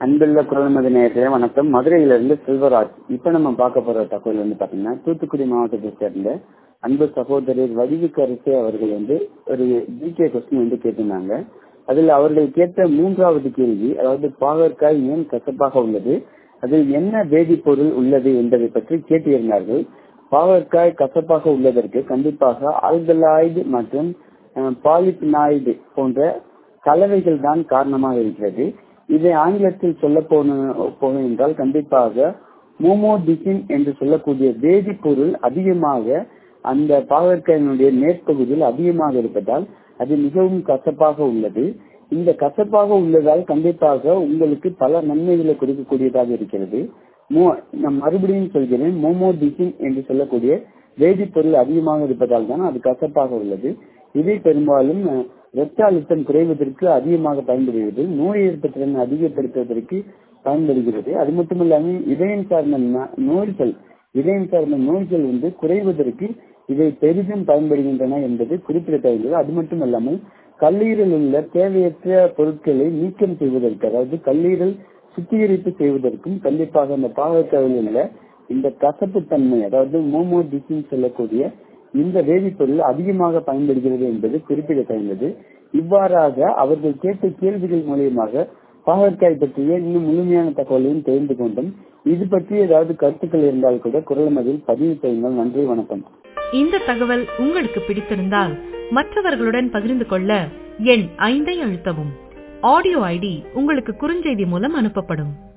அன்புள்ள குரல்மதி நேயர்களே வணக்கம் மதுரையிலிருந்து செல்வராஜ் இப்ப நம்ம பார்க்க போற தகவல் வந்து பாத்தீங்கன்னா தூத்துக்குடி மாவட்டத்தை சேர்ந்த அன்பு சகோதரர் வடிவுக்கரசு அவர்கள் வந்து ஒரு ஜிகே கொஸ்டின் வந்து கேட்டிருந்தாங்க அதுல அவர்கள் கேட்ட மூன்றாவது கேள்வி அதாவது பாகற்காய் ஏன் கசப்பாக உள்ளது அதில் என்ன வேதிப்பொருள் உள்ளது என்பதை பற்றி கேட்டிருந்தார்கள் பாகற்காய் கசப்பாக உள்ளதற்கு கண்டிப்பாக ஆல்கலாய்டு மற்றும் பாலிபினாய்டு போன்ற கலவைகள் தான் காரணமாக இருக்கிறது இதை ஆங்கிலத்தில் சொல்ல போன போன என்றால் கண்டிப்பாக மோமோடிசின் என்று சொல்லக்கூடிய வேதிப்பொருள் அதிகமாக அந்த பாகற்காயினுடைய மேற்பகுதியில் அதிகமாக இருப்பதால் அது மிகவும் கசப்பாக உள்ளது இந்த கசப்பாக உள்ளதால் கண்டிப்பாக உங்களுக்கு பல நன்மைகளை கொடுக்கக்கூடியதாக இருக்கிறது நான் மறுபடியும் சொல்கிறேன் மோமோடிசின் என்று சொல்லக்கூடிய வேதிப்பொருள் அதிகமாக இருப்பதால் தான் அது கசப்பாக உள்ளது இதை பெரும்பாலும் இரத்த அழுத்தம் குறைவதற்கு அதிகமாக பயன்படுகிறது நோய் எதிர்ப்பு திறன் அதிகப்படுத்துவதற்கு பயன்படுகிறது அது மட்டுமில்லாமல் இதயம் சார்ந்த நோய்கள் இதயம் சார்ந்த நோய்கள் வந்து குறைவதற்கு இவை பெரிதும் பயன்படுகின்றன என்பது குறிப்பிடத்தகுந்தது அது மட்டுமல்லாமல் கல்லீரல் உள்ள தேவையற்ற பொருட்களை நீக்கம் செய்வதற்கு அதாவது கல்லீரல் சுத்திகரிப்பு செய்வதற்கும் கண்டிப்பாக அந்த பாகக்காயில் உள்ள இந்த கசப்பு தன்மை அதாவது மோமோடிசின் சொல்லக்கூடிய இந்த வேதிப்பொருள் அதிகமாக பயன்படுகிறது என்பது குறிப்பிடத்தகுந்தது இவ்வாறாக அவர்கள் கேட்ட கேள்விகள் மூலியமாக பாகற்காய் பற்றிய இன்னும் முழுமையான தகவலையும் தெரிந்து கொண்டோம் இது பற்றி ஏதாவது கருத்துக்கள் இருந்தால் கூட குரல் மதில் பதிவு செய்யுங்கள் நன்றி வணக்கம் இந்த தகவல் உங்களுக்கு பிடித்திருந்தால் மற்றவர்களுடன் பகிர்ந்து கொள்ள எண் ஐந்தை அழுத்தவும் ஆடியோ ஐடி உங்களுக்கு குறுஞ்செய்தி மூலம் அனுப்பப்படும்